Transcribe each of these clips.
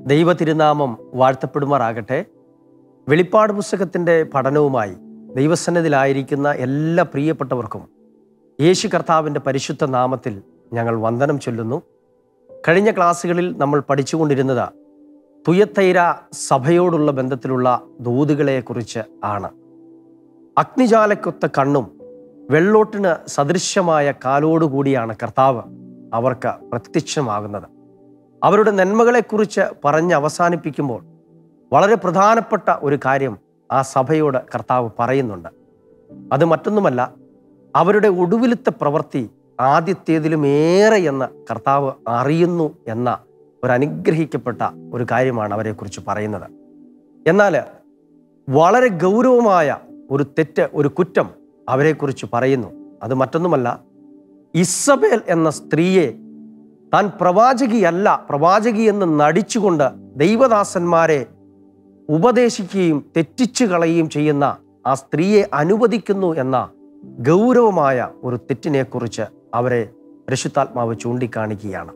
ദൈവ തിരുനാമം വാഴ്ത്തപ്പെടുമാറാകട്ടെ വെളിപ്പാട് പുസ്തകത്തിൻ്റെ പഠനവുമായി ദൈവസന്നിധിയിലായിരിക്കുന്ന എല്ലാ പ്രിയപ്പെട്ടവർക്കും യേശു കർത്താവിൻ്റെ പരിശുദ്ധ നാമത്തിൽ ഞങ്ങൾ വന്ദനം ചൊല്ലുന്നു കഴിഞ്ഞ ക്ലാസ്സുകളിൽ നമ്മൾ പഠിച്ചുകൊണ്ടിരുന്നത് തുയത്തൈര സഭയോടുള്ള ബന്ധത്തിലുള്ള ദൂതുകളെക്കുറിച്ച് ആണ് അഗ്നിജാലക്കൊത്ത കണ്ണും വെള്ളോട്ടിന് സദൃശ്യമായ കാലോടുകൂടിയാണ് കർത്താവ് അവർക്ക് പ്രത്യക്ഷമാകുന്നത് അവരുടെ നന്മകളെക്കുറിച്ച് പറഞ്ഞ് അവസാനിപ്പിക്കുമ്പോൾ വളരെ പ്രധാനപ്പെട്ട ഒരു കാര്യം ആ സഭയോട് കർത്താവ് പറയുന്നുണ്ട് അത് മറ്റൊന്നുമല്ല അവരുടെ ഒടുവിലത്തെ പ്രവൃത്തി ആദ്യത്തേതിലും ഏറെ എന്ന് കർത്താവ് അറിയുന്നു എന്ന ഒരു അനുഗ്രഹിക്കപ്പെട്ട ഒരു കാര്യമാണ് അവരെക്കുറിച്ച് പറയുന്നത് എന്നാൽ വളരെ ഗൗരവമായ ഒരു തെറ്റ് ഒരു കുറ്റം അവരെക്കുറിച്ച് പറയുന്നു അത് മറ്റൊന്നുമല്ല ഇസബേൽ എന്ന സ്ത്രീയെ താൻ പ്രവാചകിയല്ല പ്രവാചകി എന്ന് നടിച്ചുകൊണ്ട് ദൈവദാസന്മാരെ ഉപദേശിക്കുകയും തെറ്റിച്ചു കളയുകയും ചെയ്യുന്ന ആ സ്ത്രീയെ അനുവദിക്കുന്നു എന്ന ഗൗരവമായ ഒരു തെറ്റിനെക്കുറിച്ച് അവരെ പരിശുദ്ധാത്മാവ് ചൂണ്ടിക്കാണിക്കുകയാണ്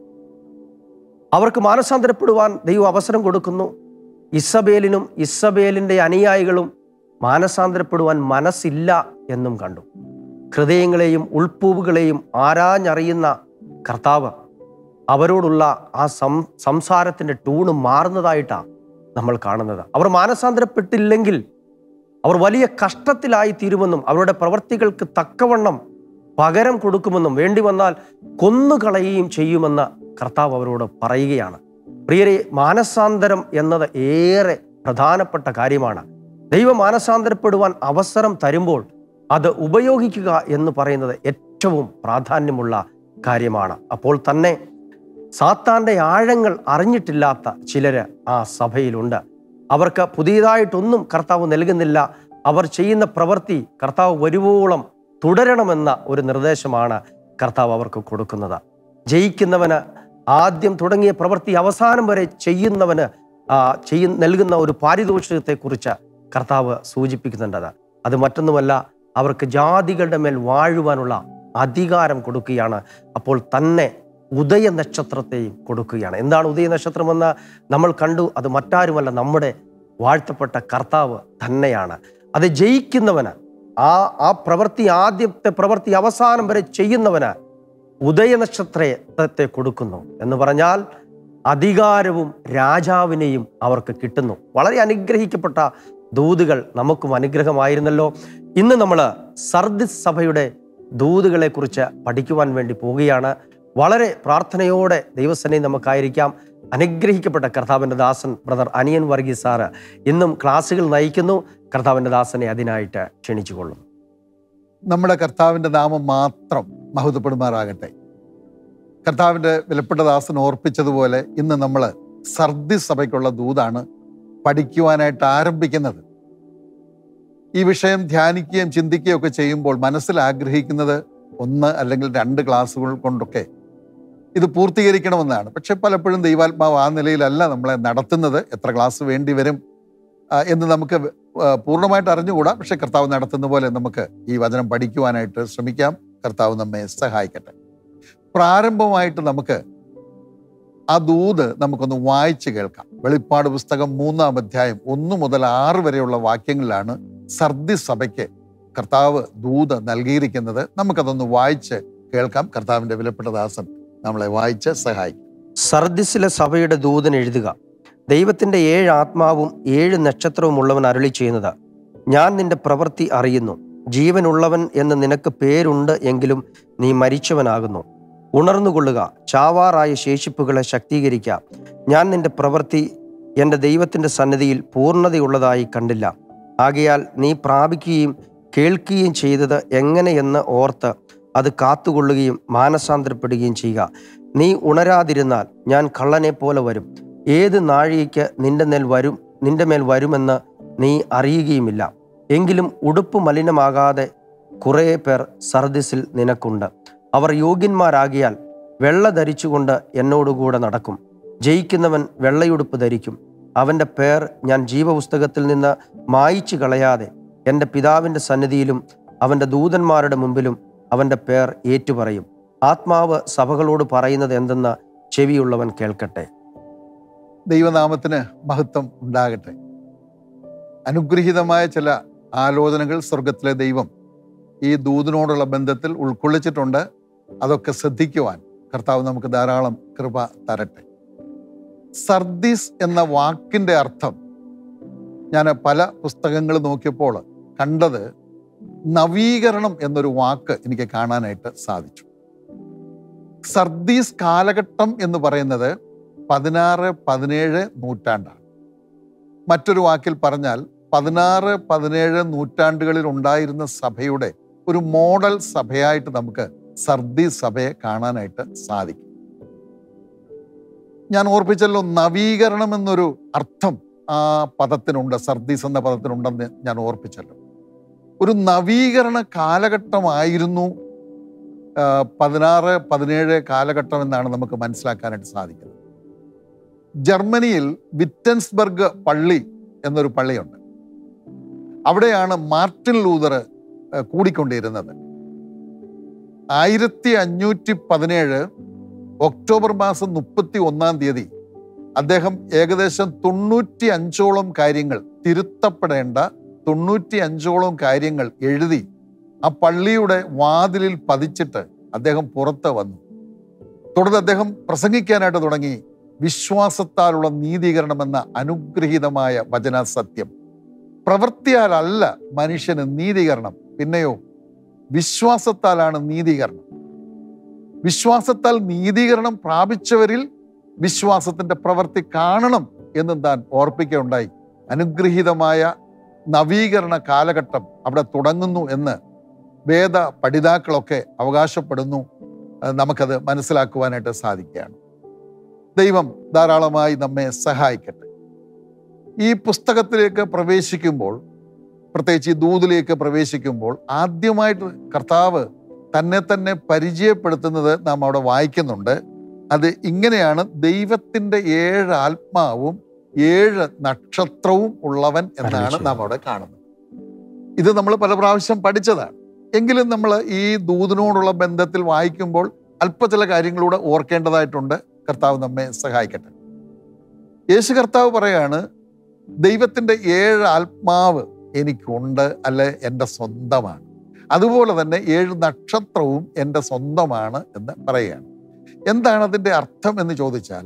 അവർക്ക് മാനസാന്തരപ്പെടുവാൻ ദൈവം അവസരം കൊടുക്കുന്നു ഇസബേലിനും ഇസബേലിൻ്റെ അനുയായികളും മാനസാന്തരപ്പെടുവാൻ മനസ്സില്ല എന്നും കണ്ടു ഹൃദയങ്ങളെയും ഉൾപ്പൂവുകളെയും ആരാഞ്ഞറിയുന്ന കർത്താവ് അവരോടുള്ള ആ സം സംസാരത്തിൻ്റെ ടൂണ് മാറുന്നതായിട്ടാണ് നമ്മൾ കാണുന്നത് അവർ മാനസാന്തരപ്പെട്ടില്ലെങ്കിൽ അവർ വലിയ കഷ്ടത്തിലായി തീരുമെന്നും അവരുടെ പ്രവർത്തികൾക്ക് തക്കവണ്ണം പകരം കൊടുക്കുമെന്നും വേണ്ടി വന്നാൽ കൊന്നുകളയുകയും ചെയ്യുമെന്ന് കർത്താവ് അവരോട് പറയുകയാണ് പ്രിയരെ മാനസാന്തരം എന്നത് ഏറെ പ്രധാനപ്പെട്ട കാര്യമാണ് ദൈവം മാനസാന്തരപ്പെടുവാൻ അവസരം തരുമ്പോൾ അത് ഉപയോഗിക്കുക എന്ന് പറയുന്നത് ഏറ്റവും പ്രാധാന്യമുള്ള കാര്യമാണ് അപ്പോൾ തന്നെ സാത്താന്റെ ആഴങ്ങൾ അറിഞ്ഞിട്ടില്ലാത്ത ചിലര് ആ സഭയിലുണ്ട് അവർക്ക് പുതിയതായിട്ടൊന്നും കർത്താവ് നൽകുന്നില്ല അവർ ചെയ്യുന്ന പ്രവൃത്തി കർത്താവ് വരുവോളം തുടരണമെന്ന ഒരു നിർദ്ദേശമാണ് കർത്താവ് അവർക്ക് കൊടുക്കുന്നത് ജയിക്കുന്നവന് ആദ്യം തുടങ്ങിയ പ്രവൃത്തി അവസാനം വരെ ചെയ്യുന്നവന് ആ, ചെയ്യ നൽകുന്ന ഒരു പാരിതോഷികത്തെക്കുറിച്ച് കർത്താവ് സൂചിപ്പിക്കുന്നുണ്ടത് അത് മറ്റൊന്നുമല്ല അവർക്ക് ജാതികളുടെ മേൽ വാഴുവാനുള്ള അധികാരം കൊടുക്കുകയാണ് അപ്പോൾ തന്നെ ഉദയ നക്ഷത്രത്തെയും കൊടുക്കുകയാണ് എന്താണ് ഉദയ നക്ഷത്രമെന്ന് നമ്മൾ കണ്ടു അത് മറ്റാരുമല്ല നമ്മുടെ വാഴ്ത്തപ്പെട്ട കർത്താവ് തന്നെയാണ് അത് ജയിക്കുന്നവന് ആ ആ പ്രവൃത്തി ആദ്യത്തെ പ്രവൃത്തി അവസാനം വരെ ചെയ്യുന്നവന് ഉദയ നക്ഷത്രത്തെ കൊടുക്കുന്നു എന്ന് പറഞ്ഞാൽ അധികാരവും രാജാവിനെയും അവർക്ക് കിട്ടുന്നു വളരെ അനുഗ്രഹിക്കപ്പെട്ട ദൂതുകൾ നമുക്കും അനുഗ്രഹമായിരുന്നല്ലോ ഇന്ന് നമ്മൾ സർദിസ് സഭയുടെ ദൂതുകളെ കുറിച്ച് പഠിക്കുവാൻ വേണ്ടി പോവുകയാണ് വളരെ പ്രാർത്ഥനയോടെ ദൈവസനെ നമുക്കായിരിക്കാം അനുഗ്രഹിക്കപ്പെട്ട കർത്താവിൻ്റെ ദാസൻ ബ്രദർ അനിയൻ വർഗീസ് സാറ് ഇന്നും ക്ലാസ്സുകൾ നയിക്കുന്നു കർത്താവിൻ്റെ ദാസനെ അതിനായിട്ട് ക്ഷണിച്ചുകൊള്ളുന്നു നമ്മുടെ കർത്താവിൻ്റെ നാമം മാത്രം മഹത്വപ്പെടുമാറാകട്ടെ കർത്താവിൻ്റെ വിലപ്പെട്ട ദാസൻ ഓർപ്പിച്ചതുപോലെ ഇന്ന് നമ്മൾ സർദി സഭയ്ക്കുള്ള ദൂതാണ് പഠിക്കുവാനായിട്ട് ആരംഭിക്കുന്നത് ഈ വിഷയം ധ്യാനിക്കുകയും ചിന്തിക്കുകയും ഒക്കെ ചെയ്യുമ്പോൾ മനസ്സിൽ ആഗ്രഹിക്കുന്നത് ഒന്ന് അല്ലെങ്കിൽ രണ്ട് ക്ലാസ്സുകൾ കൊണ്ടൊക്കെ ഇത് പൂർത്തീകരിക്കണമെന്നാണ് പക്ഷെ പലപ്പോഴും ദൈവാത്മാവ് ആ നിലയിലല്ല നമ്മളെ നടത്തുന്നത് എത്ര ക്ലാസ് വേണ്ടി വരും ആ, എന്ന് നമുക്ക് ആ, പൂർണ്ണമായിട്ട് അറിഞ്ഞുകൂടാ പക്ഷെ കർത്താവ് നടത്തുന്ന പോലെ നമുക്ക് ഈ വചനം പഠിക്കുവാനായിട്ട് ശ്രമിക്കാം കർത്താവ് നമ്മെ സഹായിക്കട്ടെ പ്രാരംഭമായിട്ട് നമുക്ക് ആ ദൂത് നമുക്കൊന്ന് വായിച്ചു കേൾക്കാം വെളിപ്പാട് പുസ്തകം മൂന്നാം അധ്യായം ഒന്ന് മുതൽ ആറ് വരെയുള്ള വാക്യങ്ങളിലാണ് സർദി സഭയ്ക്ക് കർത്താവ് ദൂത് നൽകിയിരിക്കുന്നത് നമുക്കതൊന്ന് വായിച്ച് കേൾക്കാം കർത്താവിന്റെ വിലപ്പെട്ട ദാസൻ നമ്മളെ വായിച്ച് സഹായിക്കും സർദിസിലെ സഭയുടെ ദൂതൻ എഴുതുക ദൈവത്തിൻ്റെ ഏഴ് ആത്മാവും ഏഴ് നക്ഷത്രവും ഉള്ളവൻ അരുളി ചെയ്യുന്നത് ഞാൻ നിന്റെ പ്രവൃത്തി അറിയുന്നു ജീവനുള്ളവൻ എന്ന് നിനക്ക് പേരുണ്ട് എങ്കിലും നീ മരിച്ചവനാകുന്നു ഉണർന്നുകൊള്ളുക ചാവാറായ ശേഷിപ്പുകളെ ശക്തീകരിക്കുക ഞാൻ നിന്റെ പ്രവൃത്തി എൻ്റെ ദൈവത്തിൻ്റെ സന്നിധിയിൽ പൂർണ്ണതയുള്ളതായി കണ്ടില്ല ആകയാൽ നീ പ്രാപിക്കുകയും കേൾക്കുകയും ചെയ്തത് എങ്ങനെയെന്ന് ഓർത്ത് അത് കാത്തുകൊള്ളുകയും മാനസാന്തരപ്പെടുകയും ചെയ്യുക നീ ഉണരാതിരുന്നാൽ ഞാൻ കള്ളനെ പോലെ വരും ഏത് നാഴികയ്ക്ക് നിന്റെ മേൽ വരും നിന്റെ മേൽ വരുമെന്ന് നീ അറിയുകയുമില്ല എങ്കിലും ഉടുപ്പ് മലിനമാകാതെ കുറേ പേർ സർദിസിൽ നിനക്കുണ്ട് അവർ യോഗ്യന്മാരാകിയാൽ വെള്ള ധരിച്ചുകൊണ്ട് എന്നോടുകൂടെ നടക്കും ജയിക്കുന്നവൻ വെള്ളയുടുപ്പ് ധരിക്കും അവൻ്റെ പേർ ഞാൻ ജീവപുസ്തകത്തിൽ നിന്ന് മായിച്ചു കളയാതെ എൻ്റെ പിതാവിൻ്റെ സന്നിധിയിലും അവൻ്റെ ദൂതന്മാരുടെ മുമ്പിലും അവൻ്റെ പേർ ഏറ്റുപറയും ആത്മാവ് സഭകളോട് പറയുന്നത് എന്തെന്ന് ചെവിയുള്ളവൻ കേൾക്കട്ടെ ദൈവനാമത്തിന് മഹത്വം ഉണ്ടാകട്ടെ അനുഗ്രഹീതമായ ചില ആലോചനകൾ സ്വർഗത്തിലെ ദൈവം ഈ ദൂതിനോടുള്ള ബന്ധത്തിൽ ഉൾക്കൊള്ളിച്ചിട്ടുണ്ട് അതൊക്കെ ശ്രദ്ധിക്കുവാൻ കർത്താവ് നമുക്ക് ധാരാളം കൃപ തരട്ടെ സർദീസ് എന്ന വാക്കിൻ്റെ അർത്ഥം ഞാൻ പല പുസ്തകങ്ങൾ നോക്കിയപ്പോൾ കണ്ടത് നവീകരണം എന്നൊരു വാക്ക് എനിക്ക് കാണാനായിട്ട് സാധിച്ചു സർദീസ് കാലഘട്ടം എന്ന് പറയുന്നത് പതിനാറ് പതിനേഴ് നൂറ്റാണ്ടാണ് മറ്റൊരു വാക്കിൽ പറഞ്ഞാൽ പതിനാറ് പതിനേഴ് നൂറ്റാണ്ടുകളിൽ ഉണ്ടായിരുന്ന സഭയുടെ ഒരു മോഡൽ സഭയായിട്ട് നമുക്ക് സർദീസ് സഭയെ കാണാനായിട്ട് സാധിക്കും ഞാൻ ഓർപ്പിച്ചല്ലോ നവീകരണം എന്നൊരു അർത്ഥം ആ പദത്തിനുണ്ട് സർദീസ് എന്ന പദത്തിനുണ്ടെന്ന് ഞാൻ ഓർപ്പിച്ചല്ലോ ഒരു നവീകരണ കാലഘട്ടമായിരുന്നു ആ, പതിനാറ് പതിനേഴ് കാലഘട്ടം എന്നാണ് നമുക്ക് മനസ്സിലാക്കാനായിട്ട് സാധിക്കുന്നത് ജർമ്മനിയിൽ വിറ്റൻസ്ബർഗ് പള്ളി എന്നൊരു പള്ളിയുണ്ട് അവിടെയാണ് മാർട്ടിൻ ലൂതർ ആ, കൂടിക്കൊണ്ടിരുന്നത് ആയിരത്തി അഞ്ഞൂറ്റി പതിനേഴ് ഒക്ടോബർ മാസം മുപ്പത്തി ഒന്നാം തീയതി അദ്ദേഹം ഏകദേശം തൊണ്ണൂറ്റി അഞ്ചോളം കാര്യങ്ങൾ തിരുത്തപ്പെടേണ്ട തൊണ്ണൂറ്റി അഞ്ചോളം കാര്യങ്ങൾ എഴുതി ആ പള്ളിയുടെ വാതിലിൽ പതിച്ചിട്ട് അദ്ദേഹം പുറത്ത് വന്നു തുടർന്ന് അദ്ദേഹം പ്രസംഗിക്കാനായിട്ട് തുടങ്ങി വിശ്വാസത്താലുള്ള നീതീകരണം എന്ന അനുഗ്രഹീതമായ വചന സത്യം പ്രവൃത്തിയാലല്ല മനുഷ്യന് നീതീകരണം പിന്നെയോ വിശ്വാസത്താലാണ് നീതീകരണം വിശ്വാസത്താൽ നീതീകരണം പ്രാപിച്ചവരിൽ വിശ്വാസത്തിന്റെ പ്രവൃത്തി കാണണം എന്ന് താൻ ഓർപ്പിക്കുകയുണ്ടായി അനുഗ്രഹീതമായ നവീകരണ കാലഘട്ടം അവിടെ തുടങ്ങുന്നു എന്ന് വേദ പഠിതാക്കളൊക്കെ അവകാശപ്പെടുന്നു അത് നമുക്കത് മനസ്സിലാക്കുവാനായിട്ട് സാധിക്കുകയാണ് ദൈവം ധാരാളമായി നമ്മെ സഹായിക്കട്ടെ ഈ പുസ്തകത്തിലേക്ക് പ്രവേശിക്കുമ്പോൾ പ്രത്യേകിച്ച് ഈ ദൂതിലേക്ക് പ്രവേശിക്കുമ്പോൾ ആദ്യമായിട്ട് കർത്താവ് തന്നെ തന്നെ പരിചയപ്പെടുത്തുന്നത് നാം അവിടെ വായിക്കുന്നുണ്ട് അത് ഇങ്ങനെയാണ് ദൈവത്തിന്റെ ഏഴ് ആത്മാവും ഏഴ് നക്ഷത്രവും ഉള്ളവൻ എന്നാണ് നാം അവിടെ കാണുന്നത് ഇത് നമ്മൾ പല പ്രാവശ്യം പഠിച്ചതാണ് എങ്കിലും നമ്മൾ ഈ ദൂതിനോടുള്ള ബന്ധത്തിൽ വായിക്കുമ്പോൾ അല്പ ചില കാര്യങ്ങളൂടെ ഓർക്കേണ്ടതായിട്ടുണ്ട് കർത്താവ് നമ്മെ സഹായിക്കട്ടെ യേശു കർത്താവ് പറയാണ് ദൈവത്തിന്റെ ഏഴ് ആത്മാവ് എനിക്കുണ്ട് അല്ലെ എൻ്റെ സ്വന്തമാണ് അതുപോലെ തന്നെ ഏഴ് നക്ഷത്രവും എൻ്റെ സ്വന്തമാണ് എന്ന് പറയുകയാണ് എന്താണ് അതിൻ്റെ അർത്ഥം എന്ന് ചോദിച്ചാൽ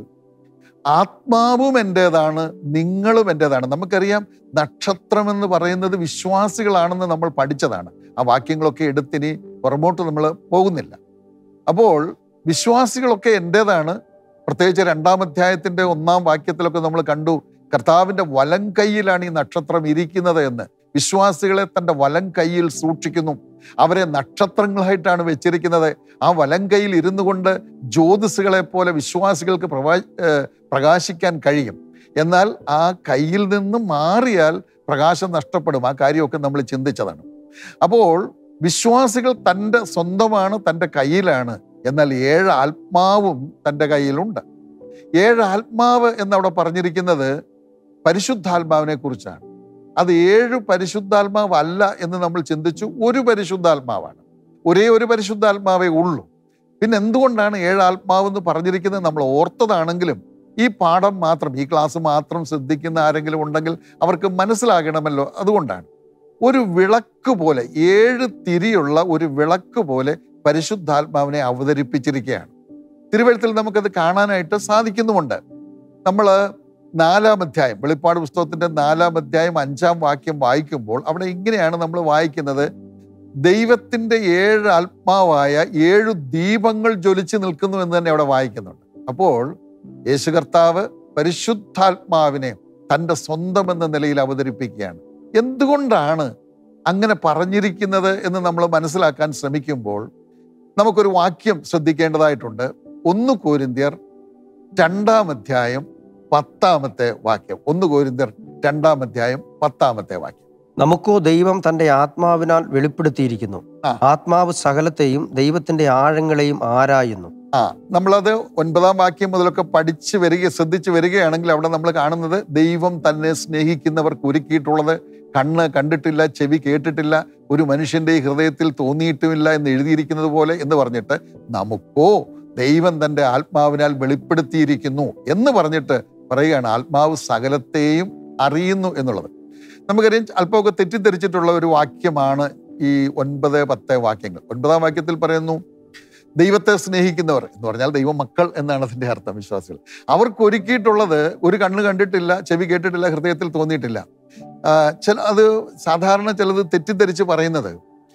ആത്മാവും എൻ്റേതാണ് നിങ്ങളും എൻ്റേതാണ് നമുക്കറിയാം നക്ഷത്രം എന്ന് പറയുന്നത് വിശ്വാസികളാണെന്ന് നമ്മൾ പഠിച്ചതാണ് ആ വാക്യങ്ങളൊക്കെ എടുത്തിനി പുറമോട്ട് നമ്മൾ പോകുന്നില്ല അപ്പോൾ വിശ്വാസികളൊക്കെ എൻ്റേതാണ് പ്രത്യേകിച്ച് രണ്ടാം അധ്യായത്തിന്റെ ഒന്നാം വാക്യത്തിലൊക്കെ നമ്മൾ കണ്ടു കർത്താവിന്റെ വലം കൈയിലാണ് ഈ നക്ഷത്രം ഇരിക്കുന്നത് എന്ന് വിശ്വാസികളെ തന്റെ വലം കൈയിൽ സൂക്ഷിക്കുന്നു അവരെ നക്ഷത്രങ്ങളായിട്ടാണ് വെച്ചിരിക്കുന്നത് ആ വലം കൈയിൽ ഇരുന്നു കൊണ്ട് ജ്യോതിസുകളെ പോലെ വിശ്വാസികൾക്ക് പ്രവാ ഏർ പ്രകാശിക്കാൻ കഴിയും എന്നാൽ ആ കയ്യിൽ നിന്ന് മാറിയാൽ പ്രകാശം നഷ്ടപ്പെടും ആ കാര്യമൊക്കെ നമ്മൾ ചിന്തിച്ചതാണ് അപ്പോൾ വിശ്വാസികൾ തൻ്റെ സ്വന്തമാണ് തൻ്റെ കയ്യിലാണ് എന്നാൽ ഏഴ് ആത്മാവും തൻ്റെ കയ്യിലുണ്ട് ഏഴ് ആത്മാവ് എന്നവിടെ പറഞ്ഞിരിക്കുന്നത് പരിശുദ്ധാത്മാവിനെ കുറിച്ചാണ് അത് ഏഴ് പരിശുദ്ധാത്മാവ് അല്ല എന്ന് നമ്മൾ ചിന്തിച്ചു ഒരു പരിശുദ്ധാത്മാവാണ് ഒരേ ഒരു പരിശുദ്ധാത്മാവേ ഉള്ളൂ പിന്നെ എന്തുകൊണ്ടാണ് ഏഴ് ആത്മാവ് എന്ന് പറഞ്ഞിരിക്കുന്നത് നമ്മൾ ഓർത്തതാണെങ്കിലും ഈ പാഠം മാത്രം ഈ ക്ലാസ് മാത്രം ശ്രദ്ധിക്കുന്ന ആരെങ്കിലും ഉണ്ടെങ്കിൽ അവർക്ക് മനസ്സിലാകണമല്ലോ അതുകൊണ്ടാണ് ഒരു വിളക്ക് പോലെ ഏഴ് തിരിയുള്ള ഒരു വിളക്ക് പോലെ പരിശുദ്ധാത്മാവിനെ അവതരിപ്പിച്ചിരിക്കുകയാണ് തിരുവഴുത്തിൽ നമുക്കത് കാണാനായിട്ട് സാധിക്കുന്നുമുണ്ട് നമ്മൾ നാലാം അധ്യായം വെളിപ്പാട് പുസ്തകത്തിന്റെ നാലാം അധ്യായം അഞ്ചാം വാക്യം വായിക്കുമ്പോൾ അവിടെ ഇങ്ങനെയാണ് നമ്മൾ വായിക്കുന്നത് ദൈവത്തിന്റെ ഏഴ് ആത്മാവായ ഏഴു ദീപങ്ങൾ ജ്വലിച്ച് നിൽക്കുന്നു എന്ന് തന്നെ അവിടെ വായിക്കുന്നുണ്ട് അപ്പോൾ യേശു കർത്താവ് പരിശുദ്ധാത്മാവിനെ തൻ്റെ സ്വന്തം എന്ന നിലയിൽ അവതരിപ്പിക്കുകയാണ് എന്തുകൊണ്ടാണ് അങ്ങനെ പറഞ്ഞിരിക്കുന്നത് എന്ന് നമ്മൾ മനസ്സിലാക്കാൻ ശ്രമിക്കുമ്പോൾ നമുക്കൊരു വാക്യം ശ്രദ്ധിക്കേണ്ടതായിട്ടുണ്ട് ഒന്ന് കോരിന്ത്യർ രണ്ടാം അധ്യായം പത്താമത്തെ വാക്യം ഒന്ന് കോരിന്ത്യർ രണ്ടാം അധ്യായം പത്താമത്തെ വാക്യം നമുക്കോ ദൈവം തന്റെ ആത്മാവിനാൽ വെളിപ്പെടുത്തിയിരിക്കുന്നു ആ. ആത്മാവ് സകലത്തെയും ദൈവത്തിന്റെ ആഴങ്ങളെയും ആരായുന്നു ആ നമ്മളത് ഒൻപതാം വാക്യം മുതലൊക്കെ പഠിച്ച് വരിക ശ്രദ്ധിച്ച് വരികയാണെങ്കിൽ അവിടെ നമ്മൾ കാണുന്നത് ദൈവം തന്നെ സ്നേഹിക്കുന്നവർക്ക് ഒരുക്കിയിട്ടുള്ളത് കണ്ണ് കണ്ടിട്ടില്ല ചെവി കേട്ടിട്ടില്ല ഒരു മനുഷ്യന്റെ ഈ ഹൃദയത്തിൽ തോന്നിയിട്ടുമില്ല എന്ന് എഴുതിയിരിക്കുന്നത് പോലെ എന്ന് പറഞ്ഞിട്ട് നമുക്കോ ദൈവം തന്റെ ആത്മാവിനാൽ വെളിപ്പെടുത്തിയിരിക്കുന്നു എന്ന് പറഞ്ഞിട്ട് പറയുകയാണ് ആത്മാവ് സകലത്തെയും അറിയുന്നു എന്നുള്ളത് നമുക്കറിയാം അല്പമൊക്കെ തെറ്റിദ്ധരിച്ചിട്ടുള്ള ഒരു വാക്യമാണ് ഈ ഒൻപത് പത്ത് വാക്യങ്ങൾ ഒൻപതാം വാക്യത്തിൽ പറയുന്നു ദൈവത്തെ സ്നേഹിക്കുന്നവർ എന്ന് പറഞ്ഞാൽ ദൈവമക്കൾ എന്നാണ് അതിന്റെ അർത്ഥം വിശ്വാസികൾ അവർക്ക് ഒരുക്കിയിട്ടുള്ളത് ഒരു കണ്ണ് കണ്ടിട്ടില്ല ചെവി കേട്ടിട്ടില്ല ഹൃദയത്തിൽ തോന്നിയിട്ടില്ല ആ, ചില അത് സാധാരണ ചിലത് തെറ്റിദ്ധരിച്ച് പറയുന്നത്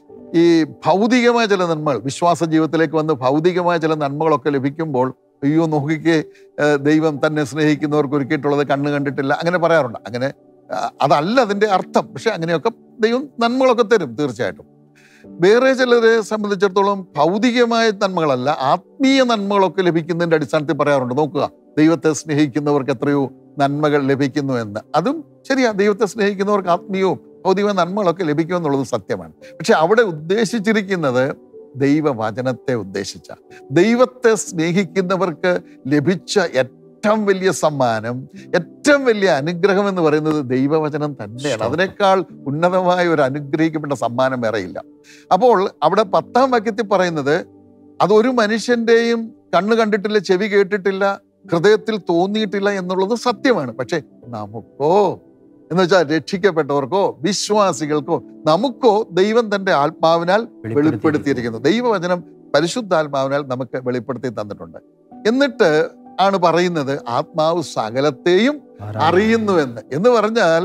ഈ ഭൗതികമായ ചില നന്മകൾ വിശ്വാസ ജീവിതത്തിലേക്ക് വന്ന് ഭൗതികമായ ചില നന്മകളൊക്കെ ലഭിക്കുമ്പോൾ അയ്യോ നോക്കിക്കേ ആ, ദൈവം തന്നെ സ്നേഹിക്കുന്നവർക്ക് ഒരുക്കിയിട്ടുള്ളത് കണ്ണ് കണ്ടിട്ടില്ല അങ്ങനെ പറയാറുണ്ട് അങ്ങനെ ആ, അതല്ല അതിന്റെ അർത്ഥം പക്ഷെ അങ്ങനെയൊക്കെ ദൈവം നന്മകളൊക്കെ തരും തീർച്ചയായിട്ടും വേറെ ചിലരെ സംബന്ധിച്ചിടത്തോളം ഭൗതികമായ നന്മകളല്ല ആത്മീയ നന്മകളൊക്കെ ലഭിക്കുന്നതിന്റെ അടിസ്ഥാനത്തിൽ പറയാറുണ്ട് നോക്കുക ദൈവത്തെ സ്നേഹിക്കുന്നവർക്ക് എത്രയോ നന്മകൾ ലഭിക്കുന്നു എന്ന് അതും ശരിയാ ദൈവത്തെ സ്നേഹിക്കുന്നവർക്ക് ആത്മീയവും ഭൗതികമായ നന്മകളൊക്കെ ലഭിക്കുമെന്നുള്ളത് സത്യമാണ് പക്ഷെ അവിടെ ഉദ്ദേശിച്ചിരിക്കുന്നത് ദൈവവചനത്തെ ഉദ്ദേശിച്ച ദൈവത്തെ സ്നേഹിക്കുന്നവർക്ക് ലഭിച്ച ഏറ്റവും വലിയ സമ്മാനം ഏറ്റവും വലിയ അനുഗ്രഹം എന്ന് പറയുന്നത് ദൈവവചനം തന്നെയാണ് അതിനേക്കാൾ ഉന്നതമായ ഒരു അനുഗ്രഹിക്കപ്പെട്ട സമ്മാനം വേറെയില്ല അപ്പോൾ അവിടെ പത്താം വാക്യത്തിൽ പറയുന്നത് അതൊരു മനുഷ്യന്റെയും കണ്ണ് കണ്ടിട്ടില്ല ചെവി കേട്ടിട്ടില്ല ഹൃദയത്തിൽ തോന്നിയിട്ടില്ല എന്നുള്ളത് സത്യമാണ് പക്ഷെ നമുക്കോ എന്ന് വെച്ചാൽ രക്ഷിക്കപ്പെട്ടവർക്കോ വിശ്വാസികൾക്കോ നമുക്കോ ദൈവം തന്റെ ആത്മാവിനാൽ വെളിപ്പെടുത്തിയിരിക്കുന്നു ദൈവവചനം പരിശുദ്ധാത്മാവിനാൽ നമുക്ക് വെളിപ്പെടുത്തി തന്നിട്ടുണ്ട് എന്നിട്ട് ആണ് പറയുന്നത് ആത്മാവ് സകലത്തെയും അറിയുന്നു എന്ന് എന്ന് പറഞ്ഞാൽ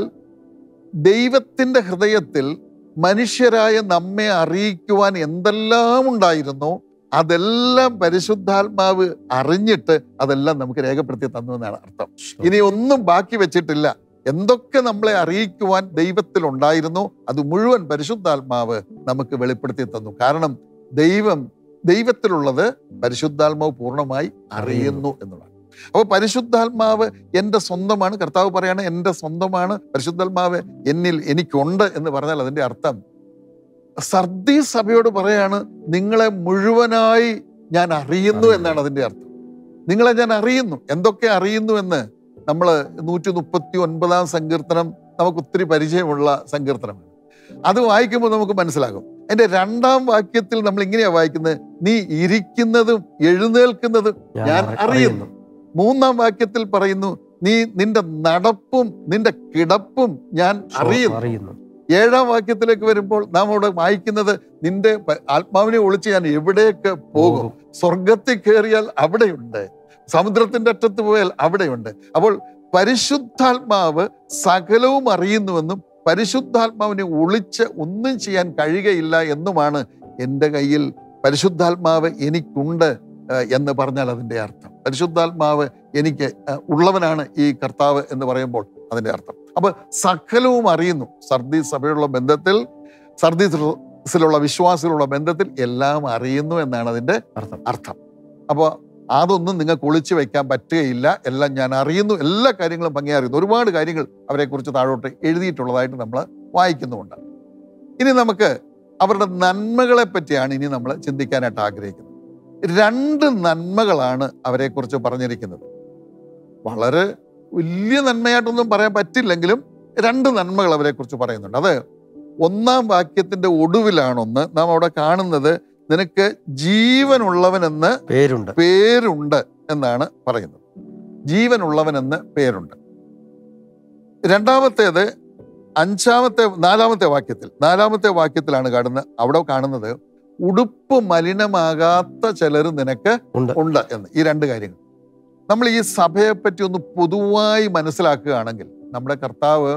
ദൈവത്തിന്റെ ഹൃദയത്തിൽ മനുഷ്യരായ നമ്മെ അറിയിക്കുവാൻ എന്തെല്ലാം ഉണ്ടായിരുന്നോ അതെല്ലാം പരിശുദ്ധാത്മാവ് അറിഞ്ഞിട്ട് അതെല്ലാം നമുക്ക് രേഖപ്പെടുത്തി തന്നു എന്നാണ് അർത്ഥം ഇനി ഒന്നും ബാക്കി വെച്ചിട്ടില്ല എന്തൊക്കെ നമ്മളെ അറിയിക്കുവാൻ ദൈവത്തിൽ ഉണ്ടായിരുന്നോ അത് മുഴുവൻ പരിശുദ്ധാത്മാവ് നമുക്ക് വെളിപ്പെടുത്തി തന്നു കാരണം ദൈവം ദൈവത്തിലുള്ളത് പരിശുദ്ധാത്മാവ് പൂർണ്ണമായി അറിയുന്നു എന്നുള്ളതാണ് അപ്പോൾ പരിശുദ്ധാത്മാവ് എൻ്റെ സ്വന്തമാണ് കർത്താവ് പറയാണ് എൻ്റെ സ്വന്തമാണ് പരിശുദ്ധാത്മാവ് എന്നിൽ എനിക്കുണ്ട് എന്ന് പറഞ്ഞാൽ അതിൻ്റെ അർത്ഥം സർദി സഭയോട് പറയാണ് നിങ്ങളെ മുഴുവനായി ഞാൻ അറിയുന്നു എന്നാണ് അതിൻ്റെ അർത്ഥം നിങ്ങളെ ഞാൻ അറിയുന്നു എന്തൊക്കെ അറിയുന്നു എന്ന് നമ്മൾ നൂറ്റി മുപ്പത്തി ഒൻപതാം സങ്കീർത്തനം നമുക്ക് ഒത്തിരി പരിചയമുള്ള സങ്കീർത്തനമാണ് അത് വായിക്കുമ്പോൾ നമുക്ക് മനസ്സിലാകും അതിന്റെ രണ്ടാം വാക്യത്തിൽ നമ്മൾ ഇങ്ങനെയാ വായിക്കുന്നത് നീ ഇരിക്കുന്നതും എഴുന്നേൽക്കുന്നതും ഞാൻ അറിയുന്നു. മൂന്നാം വാക്യത്തിൽ പറയുന്നു നീ നിന്റെ നടപ്പും നിന്റെ കിടപ്പും ഞാൻ അറിയുന്നു അറിയുന്നു ഏഴാം വാക്യത്തിലേക്ക് വരുമ്പോൾ നാം അവിടെ വായിക്കുന്നത് നിന്റെ പ- ആത്മാവിനെ ഒളിച്ച് ഞാൻ എവിടേക്ക് പോകും സ്വർഗത്തിൽ കയറിയാൽ അവിടെയുണ്ട് സമുദ്രത്തിന്റെ അറ്റത്ത് പോയാൽ അവിടെയുണ്ട് അപ്പോൾ പരിശുദ്ധാത്മാവ് സകലവും അറിയുന്നുവെന്നും പരിശുദ്ധാത്മാവിനെ ഒളിച്ച് ഒന്നും ചെയ്യാൻ കഴിയുകയില്ല എന്നുമാണ് എൻ്റെ കയ്യിൽ പരിശുദ്ധാത്മാവ് എനിക്കുണ്ട് ഏഹ്, എന്ന് പറഞ്ഞാൽ അതിൻ്റെ അർത്ഥം പരിശുദ്ധാത്മാവ് എനിക്ക് ഏഹ്, ഉള്ളവനാണ് ഈ കർത്താവ് എന്ന് പറയുമ്പോൾ അതിൻ്റെ അർത്ഥം അപ്പൊ സകലവും അറിയുന്നു സർദി സഭയുള്ള ബന്ധത്തിൽ സർദീസിലുള്ള വിശ്വാസികളുള്ള ബന്ധത്തിൽ എല്ലാം അറിയുന്നു എന്നാണ് അതിൻ്റെ അർത്ഥം അർത്ഥം അപ്പോൾ അതൊന്നും നിങ്ങൾക്ക് ഒളിച്ചു വെക്കാൻ പറ്റുകയില്ല എല്ലാം ഞാൻ അറിയുന്നു എല്ലാ കാര്യങ്ങളും ഭംഗി അറിയുന്നു ഒരുപാട് കാര്യങ്ങൾ അവരെക്കുറിച്ച് താഴോട്ട് എഴുതിയിട്ടുള്ളതായിട്ട് നമ്മൾ വായിക്കുന്നുമുണ്ട് ഇനി നമുക്ക് അവരുടെ നന്മകളെ പറ്റിയാണ് ഇനി നമ്മൾ ചിന്തിക്കാനായിട്ട് ആഗ്രഹിക്കുന്നത് രണ്ട് നന്മകളാണ് അവരെക്കുറിച്ച് പറഞ്ഞിരിക്കുന്നത് വളരെ വലിയ നന്മയായിട്ടൊന്നും പറയാൻ പറ്റില്ലെങ്കിലും രണ്ട് നന്മകൾ അവരെക്കുറിച്ച് പറയുന്നുണ്ട് അത് ഒന്നാം വാക്യത്തിന്റെ ഒടുവിലാണൊന്ന് നാം അവിടെ കാണുന്നത് നിനക്ക് ജീവനുള്ളവനെന്ന് പേരുണ്ട് പേരുണ്ട് എന്നാണ് പറയുന്നത് ജീവനുള്ളവനെന്ന് പേരുണ്ട് രണ്ടാമത്തേത് അഞ്ചാമത്തെ നാലാമത്തെ വാക്യത്തിൽ നാലാമത്തെ വാക്യത്തിലാണ് കാണുന്നത് അവിടെ കാണുന്നത് ഉടുപ്പ് മലിനമാകാത്ത ചിലർ നിനക്ക് ഉണ്ട് ഉണ്ട് എന്ന് ഈ രണ്ട് കാര്യങ്ങൾ നമ്മൾ ഈ സഭയെ പറ്റി ഒന്ന് പൊതുവായി മനസ്സിലാക്കുകയാണെങ്കിൽ നമ്മുടെ കർത്താവ്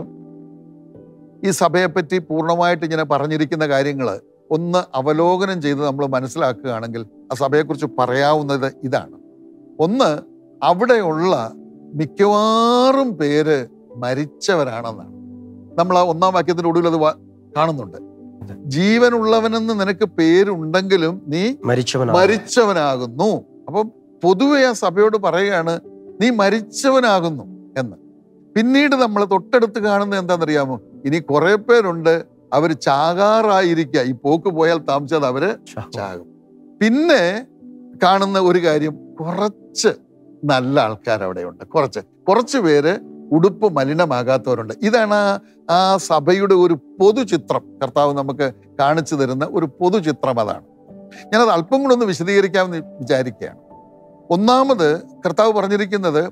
ഈ സഭയെ പറ്റി പൂർണ്ണമായിട്ട് ഇങ്ങനെ പറഞ്ഞിരിക്കുന്ന കാര്യങ്ങൾ ഒന്ന് അവലോകനം ചെയ്ത് നമ്മൾ മനസ്സിലാക്കുകയാണെങ്കിൽ ആ സഭയെക്കുറിച്ച് പറയാവുന്നത് ഇതാണ് ഒന്ന് അവിടെയുള്ള മിക്കവാറും പേര് മരിച്ചവരാണെന്നാണ് നമ്മൾ ആ ഒന്നാം വാക്യത്തിന്റെ ഒടുവിൽ അത് വാ- കാണുന്നുണ്ട് അതെ. ജീവനുള്ളവനെന്ന് നിനക്ക് പേരുണ്ടെങ്കിലും നീ മരിച്ചവനാണ് മരിച്ചവനാകുന്നു അപ്പം പൊതുവെ ആ സഭയോട് പറയുകയാണ് നീ മരിച്ചവനാകുന്നു എന്ന് പിന്നീട് നമ്മൾ തൊട്ടടുത്ത് കാണുന്നത് എന്താണെന്നറിയാമോ ഇനി കുറെ പേരുണ്ട് അവർ ചാകാറായിരിക്കുക ഈ പോക്ക് പോയാൽ താമസിച്ചത് അവര് ചാകും പിന്നെ കാണുന്ന ഒരു കാര്യം കുറച്ച് നല്ല ആൾക്കാർ അവിടെയുണ്ട് കുറച്ച് കുറച്ച് പേര് ഉടുപ്പ് മലിനമാകാത്തവരുണ്ട് ഇതാണ് ആ- ആ സഭയുടെ ഒരു പൊതുചിത്രം കർത്താവ് നമുക്ക് കാണിച്ചു തരുന്ന ഒരു പൊതുചിത്രം അതാണ് ഞാനത് അല്പം കൂടെ ഒന്ന് വിശദീകരിക്കാമെന്ന് വിചാരിക്കുകയാണ് ഒന്നാമത് കർത്താവ് പറഞ്ഞിരിക്കുന്നത്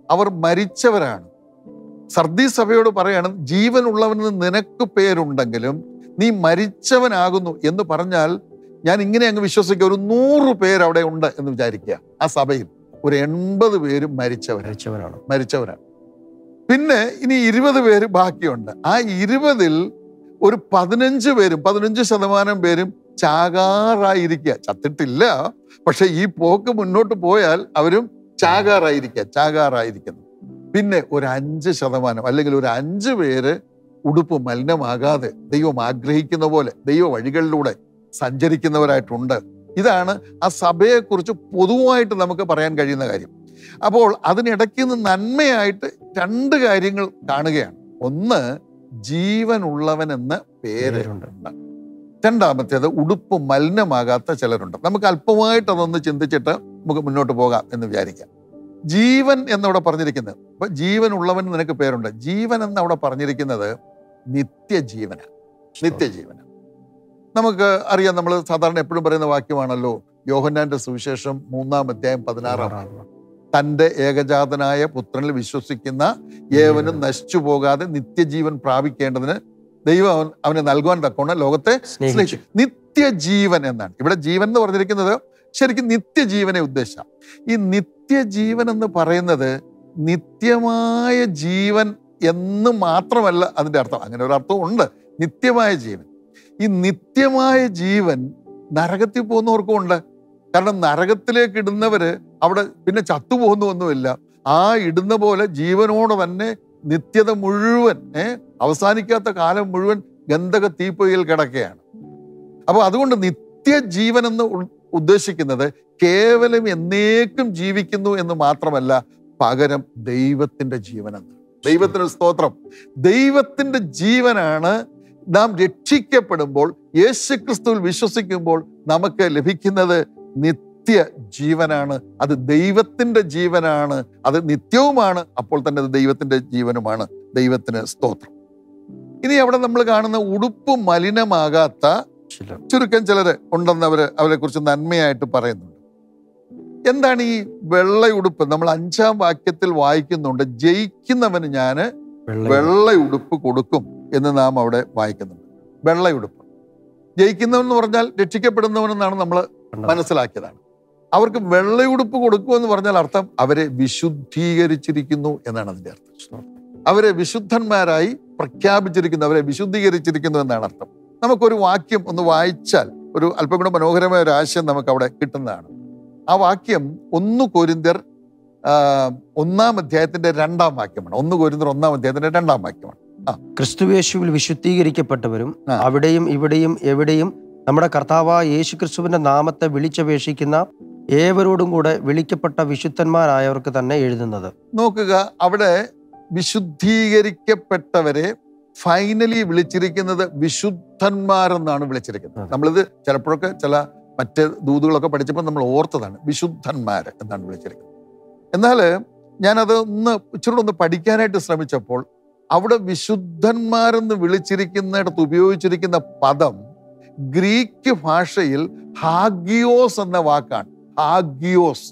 അവർ മരിച്ചവരാണ് സർദി സഭയോട് പറയാണ് ജീവനുള്ളവന് നിനക്ക് പേരുണ്ടെങ്കിലും നീ മരിച്ചവനാകുന്നു എന്ന് പറഞ്ഞാൽ ഞാൻ ഇങ്ങനെ അങ്ങ് വിശ്വസിക്കുക ഒരു നൂറ് പേര് അവിടെ ഉണ്ട് എന്ന് വിചാരിക്കുക ആ സഭയിൽ ഒരു എൺപത് പേരും മരിച്ചവരാണ് മരിച്ചവരാണ് മരിച്ചവരാണ് പിന്നെ ഇനി ഇരുപത് പേര് ബാക്കിയുണ്ട് ആ ഇരുപതിൽ ഒരു പതിനഞ്ച് പേരും പതിനഞ്ച് ശതമാനം പേരും ചാകാറായിരിക്കുക ചത്തിട്ടില്ല പക്ഷെ ഈ പോക്ക് മുന്നോട്ട് പോയാൽ അവരും ചാകാറായിരിക്കുക ചാകാറായിരിക്കുന്നു പിന്നെ ഒരു അഞ്ച് ശതമാനം അല്ലെങ്കിൽ ഒരു അഞ്ച് പേര് ഉടുപ്പ് മലിനമാകാതെ ദൈവം ആഗ്രഹിക്കുന്ന പോലെ ദൈവ വഴികളിലൂടെ സഞ്ചരിക്കുന്നവരായിട്ടുണ്ട് ഇതാണ് ആ സഭയെക്കുറിച്ച് പൊതുവായിട്ട് നമുക്ക് പറയാൻ കഴിയുന്ന കാര്യം അപ്പോൾ അതിനിടയ്ക്ക് നിന്ന് നന്മയായിട്ട് രണ്ട് കാര്യങ്ങൾ കാണുകയാണ് ഒന്ന് ജീവനുള്ളവൻ എന്ന പേര് പേരുണ്ട്. ഉണ്ട് രണ്ടാമത്തേത് ഉടുപ്പ് മലിനമാകാത്ത ചിലരുണ്ട് നമുക്ക് അല്പമായിട്ട് അതൊന്ന് ചിന്തിച്ചിട്ട് നമുക്ക് മുന്നോട്ട് പോകാം എന്ന് വിചാരിക്കാം ജീവൻ എന്നവിടെ പറഞ്ഞിരിക്കുന്നത് അപ്പൊ ജീവനുള്ളവൻ നിനക്ക് പേരുണ്ട് ജീവൻ എന്ന് അവിടെ പറഞ്ഞിരിക്കുന്നത് നിത്യജീവനാണ് നിത്യജീവന നമുക്ക് അറിയാം നമ്മൾ സാധാരണ എപ്പോഴും പറയുന്ന വാക്യമാണല്ലോ യോഹന്നാന്റെ സുവിശേഷം മൂന്നാം അധ്യായം പതിനാറാം ആറാം. തന്റെ ഏകജാതനായ പുത്രനിൽ വിശ്വസിക്കുന്ന ഏവനും നശിച്ചു പോകാതെ നിത്യജീവൻ പ്രാപിക്കേണ്ടതിന് ദൈവം അവൻ അവനെ നൽകുവാൻ തക്കോണം ലോകത്തെ സ്നേഹിച്ചു സ്നേഹിച്ചു നിത്യജീവൻ എന്നാണ് ഇവിടെ ജീവൻ എന്ന് പറഞ്ഞിരിക്കുന്നത് ശരിക്കും നിത്യജീവനെ ഉദ്ദേശിച്ചാം ഈ നിത്യജീവൻ എന്ന് പറയുന്നത് നിത്യമായ ജീവൻ എന്ന് മാത്രമല്ല അതിന്റെ അർത്ഥം അങ്ങനെ ഒരു അർത്ഥം ഉണ്ട് നിത്യമായ ജീവൻ ഈ നിത്യമായ ജീവൻ നരകത്തിൽ പോകുന്നവർക്കും ഉണ്ട് കാരണം നരകത്തിലേക്ക് ഇടുന്നവര് അവിടെ പിന്നെ ചത്തുപോകുന്നൊന്നുമില്ല ആ ഇടുന്ന പോലെ ജീവനോടെ തന്നെ നിത്യത മുഴുവൻ ഏ അവസാനിക്കാത്ത കാലം മുഴുവൻ ഗന്ധക തീപ്പൊയ്യിൽ കിടക്കുകയാണ് അപ്പൊ അതുകൊണ്ട് നിത്യജീവൻ എന്ന് ഉൾ- ഉദ്ദേശിക്കുന്നത് കേവലം എന്നേക്കും ജീവിക്കുന്നു എന്ന് മാത്രമല്ല പകരം ദൈവത്തിന്റെ ജീവനെന്ന് ദൈവത്തിന് സ്തോത്രം ദൈവത്തിന്റെ ജീവനാണ് നാം രക്ഷിക്കപ്പെടുമ്പോൾ യേശുക്രിസ്തുവിൽ വിശ്വസിക്കുമ്പോൾ നമുക്ക് ലഭിക്കുന്നത് നിത്യ ജീവനാണ് അത് ദൈവത്തിന്റെ ജീവനാണ് അത് നിത്യവുമാണ് അപ്പോൾ തന്നെ അത് ദൈവത്തിന്റെ ജീവനുമാണ് ദൈവത്തിന് സ്തോത്രം ഇനി അവിടെ നമ്മൾ കാണുന്ന ഉടുപ്പ് മലിനമാകാത്ത ചിലർ ചുരുക്കം ചിലര് ഉണ്ടെന്ന് അവര് അവരെ കുറിച്ച് നന്മയായിട്ട് പറയുന്നുണ്ട് എന്താണ് ഈ വെള്ളയുടുപ്പ് നമ്മൾ അഞ്ചാം വാക്യത്തിൽ വായിക്കുന്നുണ്ട് ജയിക്കുന്നവന് ഞാന് വെള്ള വെള്ളയുടുപ്പ് കൊടുക്കും എന്ന് നാം അവിടെ വായിക്കുന്നുണ്ട് വെള്ളയുടുപ്പ് ജയിക്കുന്നവൻ എന്ന് പറഞ്ഞാൽ രക്ഷിക്കപ്പെടുന്നവനെന്നാണ് നമ്മൾ മനസ്സിലാക്കിയതാണ് അവർക്ക് വെള്ളയുടുപ്പ് കൊടുക്കുമെന്ന് പറഞ്ഞാൽ അർത്ഥം അവരെ വിശുദ്ധീകരിച്ചിരിക്കുന്നു എന്നാണ് അതിന്റെ അർത്ഥം അവരെ വിശുദ്ധന്മാരായി പ്രഖ്യാപിച്ചിരിക്കുന്നു അവരെ വിശുദ്ധീകരിച്ചിരിക്കുന്നു എന്നാണ് അർത്ഥം നമുക്കൊരു വാക്യം ഒന്ന് വായിച്ചാൽ ഒരു അല്പം കൂടെ മനോഹരമായ ഒരു ആശയം നമുക്ക് അവിടെ കിട്ടുന്നതാണ് ആ വാക്യം ഒന്ന് കോരിന്ത്യർ ആ, ഒന്നാം അധ്യായത്തിന്റെ രണ്ടാം വാക്യമാണ് ഒന്ന് കോരിന്ത്യർ ഒന്നാം അധ്യായത്തിന്റെ രണ്ടാം വാക്യമാണ് ക്രിസ്തുവേശുവിൽ വിശുദ്ധീകരിക്കപ്പെട്ടവരും ആ. അവിടെയും ഇവിടെയും എവിടെയും നമ്മുടെ കർത്താവായ യേശു ക്രിസ്തുവിന്റെ നാമത്തെ വിളിച്ചപേക്ഷിക്കുന്ന ഏവരോടും കൂടെ വിളിക്കപ്പെട്ട വിശുദ്ധന്മാരായവർക്ക് തന്നെ എഴുതുന്നത് നോക്കുക അവിടെ വിശുദ്ധീകരിക്കപ്പെട്ടവരെ ഫൈനലി വിളിച്ചിരിക്കുന്നത് വിശുദ്ധന്മാരെന്നാണ് വിളിച്ചിരിക്കുന്നത് അതെ. നമ്മളിത് ചിലപ്പോഴൊക്കെ ചില മറ്റ് ദൂതുകളൊക്കെ പഠിച്ചപ്പോൾ നമ്മൾ ഓർത്തതാണ് വിശുദ്ധന്മാർ എന്നാണ് വിളിച്ചിരിക്കുന്നത് എന്നാൽ ഞാനത് ഒന്ന് ഇച്ചിരി ഒന്ന് പഠിക്കാനായിട്ട് ശ്രമിച്ചപ്പോൾ അവിടെ വിശുദ്ധന്മാരെന്ന് വിളിച്ചിരിക്കുന്നിടത്ത് ഉപയോഗിച്ചിരിക്കുന്ന പദം ഗ്രീക്ക് ഭാഷയിൽ ഹാഗിയോസ് എന്ന വാക്കാണ് ഹാഗിയോസ്